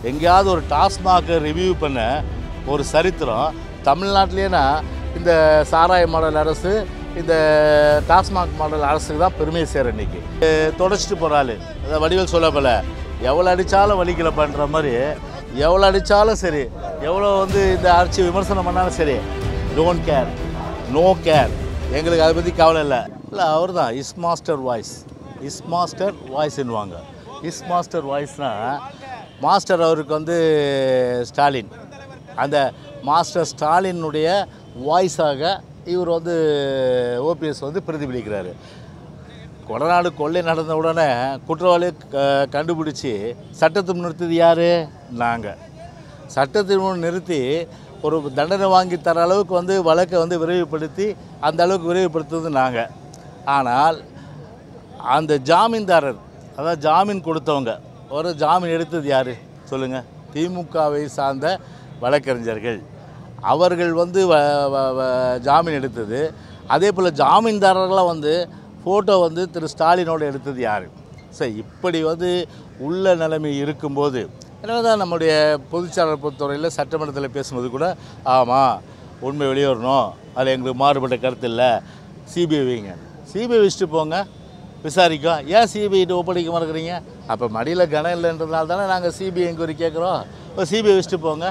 எங்கேயாவது ஒரு டாஸ்மாகை ரிவ்யூ பண்ண ஒரு சரித்திரம் தமிழ்நாட்டிலேனா இந்த சாராய மாடல் அரசு இந்த டாஸ்மாக் மாடல் அரசுக்கு தான் பெருமையை சேர இன்னைக்கு தொடச்சிட்டு போகிறாள் அதை வடிவேல் சொல்ல போல எவ்வளோ அடித்தாலும் வலிக்கல பண்ணுற மாதிரி எவ்வளோ அடித்தாலும் சரி எவ்வளோ வந்து இந்த ஆட்சி விமர்சனம் பண்ணாலும் சரி டோன்ட் கேர் நோ கேர் எங்களுக்கு அதை பற்றி கவலை இல்லை இல்லை அவர் தான் his master voice his master வாய்ஸ்ன்னுவாங்க இஸ் மாஸ்டர் வாய்ஸ்னால் மாஸ்டர் அவருக்கு வந்து ஸ்டாலின் அந்த மாஸ்டர் ஸ்டாலினுடைய வாய்ஸாக இவர் வந்து ஓபிஎஸ் வந்து பிரதிபலிக்கிறாரு கொடநாடு கொள்ளை நடந்த உடனே குற்றவாளியை க- கண்டுபிடிச்சி சட்டத்தை முன் நிறுத்தது யார் நாங்கள் சட்டத்தை முன் நிறுத்தி ஒரு தண்டனை வாங்கி தர அளவுக்கு வந்து வழக்கை வந்து விரைவுபடுத்தி அந்த அளவுக்கு விரைவுபடுத்துறது நாங்கள் ஆனால் அந்த ஜாமீன்தாரர் அதாவது ஜாமீன் கொடுத்தவங்க ஒரு ஜாமீன் எடுத்தது யார் சொல்லுங்கள் திமுகவை சார்ந்த வழக்கறிஞர்கள் அவர்கள் வந்து வ- வ- வ- ஜாமீன் எடுத்தது அதே போல் ஜாமீன்தாரர்களாக வந்து ஃபோட்டோ வந்து திரு ஸ்டாலினோட எடுத்தது யார் சரி இப்படி வந்து உள்ள நிலைமை இருக்கும்போது எனவே தான் நம்முடைய பொதுச்சாளர் பொறுத்தவரையில் சட்டமன்றத்தில் பேசும்போது கூட ஆமாம் உண்மை வெளியே வரணும் அதில் எங்களுக்கு மாறுபட்ட கருத்து இல்லை சிபிஐ வைங்க சிபிஐ வச்சுட்டு போங்க விசாரிக்கும் ஏன் சிபிஐட்டு ஒப்படைக்க மறக்கிறீங்க அப்போ மடியில் கனம் இல்லைன்றதுனால தானே நாங்கள் சிபிஐ என்கொயரி கேட்குறோம் இப்போ சிபிஐ வச்சுட்டு போங்க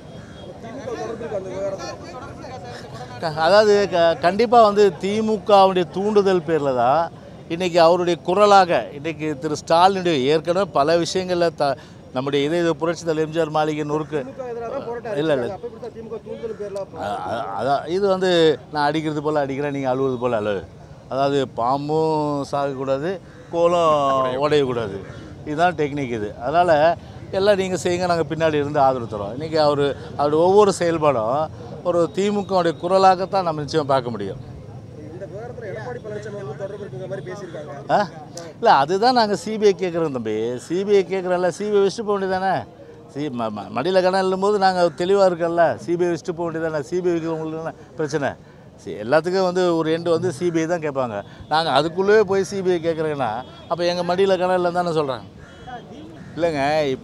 க- அதாவது க கண்டிப்பாக வந்து திமுகவுடைய தூண்டுதல் பேரில் தான் இன்றைக்கி அவருடைய குரலாக இன்றைக்கி திரு ஸ்டாலினுடைய ஏற்கனவே பல விஷயங்களில் த நம்முடைய இதய இது புரட்சி தலைவர் எம்ஜிஆர் மாளிகை நொறுக்கு இல்லை இல்லை அ- அ- அதான் இது வந்து நான் அடிக்கிறது போல் அடிக்கிறேன் நீங்கள் அழுவது போல் அழுவு அதாவது பாம்பும் சாகக்கூடாது கோலம் உடையக்கூடாது இதுதான் டெக்னிக் இது அதனால் எல்லாம் நீங்கள் செய்யுங்க நாங்கள் பின்னாடி இருந்து ஆதரவு தரோம் இன்றைக்கி அவர் அவருடைய ஒவ்வொரு செயல்பாடும் ஒரு திமுகவுடைய குரலாகத்தான் நம்ம நிச்சயம் பார்க்க முடியும் இந்த விவகாரத்தில் எடப்பாடி பழனிசாமி வந்து தொடர்பு இருக்குங்கிற மாதிரி பேசியிருக்காங்க ஆ இல்லை அதுதான் நாங்கள் சிபிஐ கேட்குறோம் தம்பி சிபிஐ கேட்குறோம்ல சிபிஐ வச்சுட்டு போக வேண்டியதானே சி ம ம மடியில் கணம் இல்லும்போது நாங்கள் தெளிவாக இருக்கோம்ல சிபிஐ வச்சுட்டு போக வேண்டியதானே சிபிஐ உங்களுக்கு என்ன பிரச்சனை சி எல்லாத்துக்கும் வந்து ஒரு எண்டு வந்து சிபிஐ தான் கேட்பாங்க நாங்கள் அதுக்குள்ளேயே போய் சிபிஐ கேட்குறேங்கன்னா அப்போ எங்கள் மடியில் கணம் இல்லைன்னு தானே சொல்கிறேன் இல்லைங்க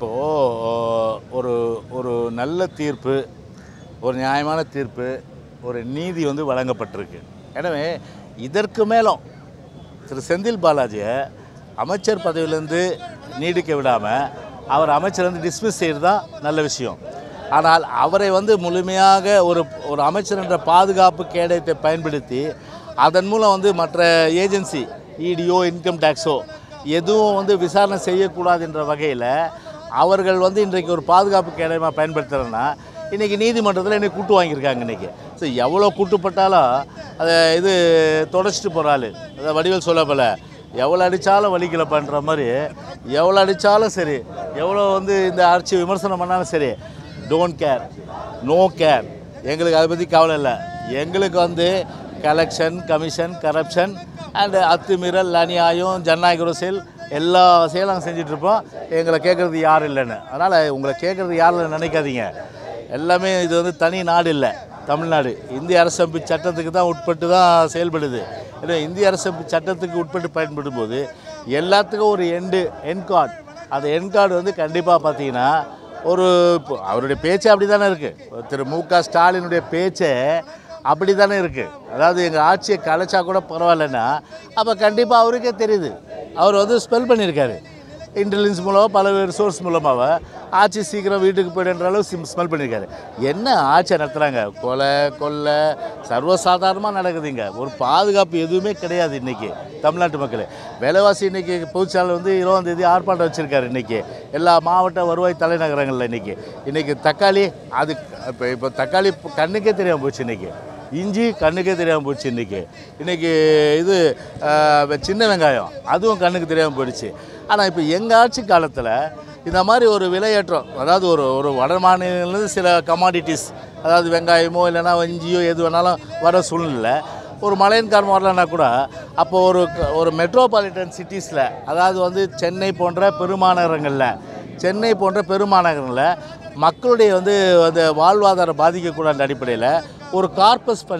இப்போது ஒரு ஒரு நல்ல தீர்ப்பு ஒரு நியாயமான தீர்ப்பு ஒரு நீதி வந்து வழங்கப்பட்டிருக்கு எனவே இதற்கு மேலும் திரு செந்தில் பாலாஜியை அமைச்சர் பதவியிலேருந்து நீடிக்க விடாமல் அவர் அமைச்சர் டிஸ்மிஸ் செய்கிறது தான் நல்ல விஷயம் ஆனால் அவரை வந்து முழுமையாக ஒரு ஒரு அமைச்சர் என்ற பாதுகாப்பு கேடயத்தை பயன்படுத்தி அதன் மூலம் வந்து மற்ற ஏஜென்சி இடியோ இன்கம் டேக்ஸோ எதுவும் வந்து விசாரணை செய்யக்கூடாது என்ற வகையில் அவர்கள் வந்து இன்றைக்கு ஒரு பாதுகாப்பு கேடயமாக பயன்படுத்துகிறேன்னா இன்றைக்கி நீதிமன்றத்தில் என்னை கூட்டு வாங்கியிருக்காங்க இன்றைக்கி ஸோ எவ்வளோ கூட்டுப்பட்டாலும் அதை இது தொடச்சிட்டு போகிறாள் அதை வடிவேல் சொல்ல போல எவ்வளோ அடித்தாலும் வலிக்கல பண்ணுற மாதிரி எவ்வளோ அடித்தாலும் சரி எவ்வளோ வந்து இந்த ஆட்சி விமர்சனம் பண்ணாலும் சரி டோன்ட் கேர் நோ கேர் எங்களுக்கு அதை பற்றி கவலை இல்லை எங்களுக்கு வந்து கலெக்ஷன் கமிஷன் கரப்ஷன் அண்டு அத்துமீறல் அநியாயம் ஜனநாயக அரசியல் எல்லா செயலும் நாங்கள் செஞ்சிட்ருப்போம் எங்களை கேட்குறது யாரும் இல்லைன்னு அதனால் உங்களை கேட்குறது யாரும் இல்லைன்னு நினைக்காதீங்க எல்லாமே இது வந்து தனி நாடு இல்லை தமிழ்நாடு இந்திய அரசமைப்பு சட்டத்துக்கு தான் உட்பட்டு தான் செயல்படுது ஏன்னா இந்திய அரசமைப்பு சட்டத்துக்கு உட்பட்டு பயன்படும் போது எல்லாத்துக்கும் ஒரு எண்டு என் கார்டு அந்த என் கார்டு வந்து கண்டிப்பாக பார்த்தீங்கன்னா ஒரு இப்போ அவருடைய பேச்சே அப்படி தானே இருக்குது திரு மு க ஸ்டாலினுடைய பேச்சே அப்படி தானே இருக்குது அதாவது எங்கள் ஆட்சியை கலைச்சா கூட பரவாயில்லன்னா அப்போ கண்டிப்பாக அவருக்கே தெரியுது அவர் வந்து ஸ்பெல் பண்ணியிருக்காரு இன்டெலிஜென்ஸ் மூலமாக பல்வேறு சோர்ஸ் மூலமாக ஆட்சி சீக்கிரம் வீட்டுக்கு போயிடுன்ற அளவு சிம் ஸ்மெல் பண்ணியிருக்காரு என்ன ஆட்சியை நடத்துகிறாங்க கொலை கொள்ளை சர்வசாதாரணமாக நடக்குதுங்க ஒரு பாதுகாப்பு எதுவுமே கிடையாது இன்றைக்கி தமிழ்நாட்டு மக்கள் விலைவாசி இன்றைக்கி பொதுச்சாளர் வந்து இருபதாம் தேதி ஆர்ப்பாட்டம் வச்சுருக்காரு இன்றைக்கி எல்லா மாவட்ட வருவாய் தலைநகரங்களில் இன்றைக்கி இன்றைக்கி தக்காளி அது இப்போ இப்போ தக்காளி இப்போ கண்ணுக்கே தெரியாமல் போச்சு இன்றைக்கி இஞ்சி கண்ணுக்கே தெரியாமல் போச்சு இன்றைக்கி இன்றைக்கி இது ஆஹ், சின்ன வெங்காயம் அதுவும் கண்ணுக்கு தெரியாமல் போயிடுச்சு ஆனால் இப்போ எங்கள் ஆட்சி காலத்தில் இந்த மாதிரி ஒரு விலையேற்றம் அதாவது ஒரு ஒரு வட மாநிலங்கள்லேருந்து சில கமாடிட்டிஸ் அதாவது வெங்காயமோ இல்லைன்னா இஞ்சியோ எது வேணாலும் வர சூழ்நிலை ஒரு மழையின் காரணம் வரலன்னா கூட அப்போ ஒரு ஒரு மெட்ரோபாலிட்டன் சிட்டிஸில் அதாவது வந்து சென்னை போன்ற பெருமாநகரங்களில் சென்னை போன்ற பெருமாநகரங்களில் மக்களுடைய வந்து அந்த வாழ்வாதாரம் பாதிக்கக்கூடாத அடிப்படையில் ஒரு கார்பஸ் ஃபண்டு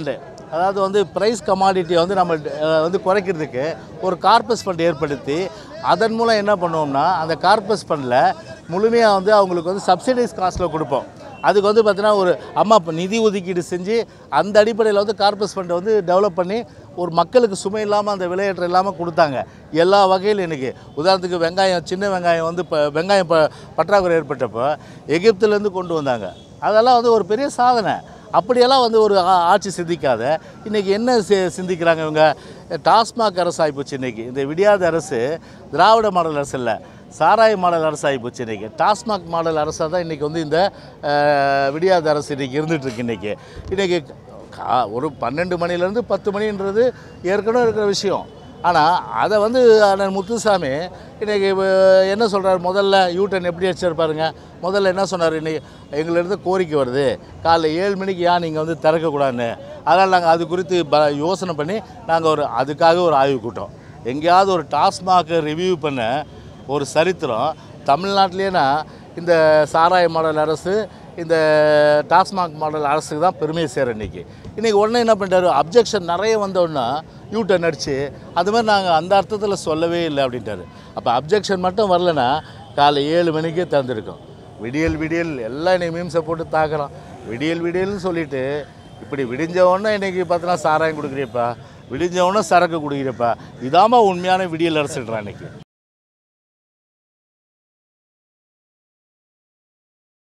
அதாவது வந்து ப்ரைஸ் கமாடிட்டியை வந்து நம்ம அஹ், வந்து குறைக்கிறதுக்கு ஒரு கார்பஸ் ஃபண்ட் ஏற்படுத்தி அதன் மூலம் என்ன பண்ணுவோம்னா அந்த கார்பஸ் ஃபண்டில் முழுமையாக வந்து அவங்களுக்கு வந்து சப்சிடைஸ் காஸ்ட்டில் கொடுப்போம் அதுக்கு வந்து பார்த்தீங்கன்னா ஒரு அம்மா இப்ப நிதி ஒதுக்கீடு செஞ்சு அந்த அடிப்படையில் வந்து கார்பஸ் ஃபண்டை வந்து டெவலப் பண்ணி ஒரு மக்களுக்கு சுமை இல்லாமல் அந்த விலையேற்றம் இல்லாமல் கொடுத்தாங்க எல்லா வகையிலும் இன்றைக்கி உதாரணத்துக்கு வெங்காயம் சின்ன வெங்காயம் வந்து இப்போ வெங்காயம் ப பற்றாக்குறை ஏற்பட்டப்போ எகிப்துலேருந்து கொண்டு வந்தாங்க அதெல்லாம் வந்து ஒரு பெரிய சாதனை அப்படியெல்லாம் வந்து ஒரு ஆ- ஆட்சி சிந்திக்காத இன்றைக்கி என்ன சி- சிந்திக்கிறாங்க இவங்க டாஸ்மாக் அரசு ஆகிப்போச்சு இன்றைக்கி இந்த விடியாத அரசு திராவிட மாடல் அரசு இல்லை சாராய மாடல் அரசு ஆகிப்போச்சு இன்றைக்கி டாஸ்மாக் மாடல் அரசாக தான் இன்றைக்கி வந்து இந்த அஹ், விடியாத அரசு இன்றைக்கி இருந்துகிட்ருக்கு இன்றைக்கி இன்றைக்கி கா ஒரு பன்னெண்டு மணிலேருந்து பத்து மணின்றது ஏற்கனவே இருக்கிற விஷயம் ஆனால் அதை வந்து அண்ணன் முத்துசாமி இன்றைக்கி என்ன சொல்கிறார் முதல்ல யூட்டன் எப்படி அடிச்சிருப்பாருங்க முதல்ல என்ன சொன்னார் இன்றைக்கி எங்களிருந்து கோரிக்கை வருது காலைல ஏழு மணிக்கு ஏன் நீங்கள் வந்து திறக்கக்கூடாதுன்னு அதனால் நாங்கள் அது குறித்து ப யோசனை பண்ணி நாங்கள் ஒரு அதுக்காக ஒரு ஆய்வு கூட்டம் எங்கேயாவது ஒரு டாஸ்மாகை ரிவ்யூ பண்ண ஒரு சரித்திரம் தமிழ்நாட்டிலேனா இந்த சாராய மாடல் அரசு இந்த டாஸ்மாக் மாடல் அரசுக்கு தான் பெருமையை சேர இன்றைக்கி இன்றைக்கி உடனே என்ன பண்ணிட்டாரு அப்ஜெக்ஷன் நிறைய வந்தோடனே யூட்டன் அடிச்சு அது மாதிரி நாங்கள் அந்த அர்த்தத்தில் சொல்லவே இல்லை அப்படின்ட்டாரு அப்போ அப்ஜெக்ஷன் மட்டும் வரலனா காலை ஏழு மணிக்கே திறந்துருக்கோம் விடியல் விடியல் எல்லாம் இன்னைக்கு மீம்ஸை போட்டு தாக்குறோம் விடியல் விடியல்னு சொல்லிட்டு இப்படி விடிஞ்ச உடனே இன்றைக்கி பார்த்தீங்கன்னா சாராயம் கொடுக்குறியப்பா விடிஞ்ச உடனே சரக்கு குடிக்கிறப்பா இதாம்மா உண்மையான விடியல் அரசுன்றான் இன்னைக்கு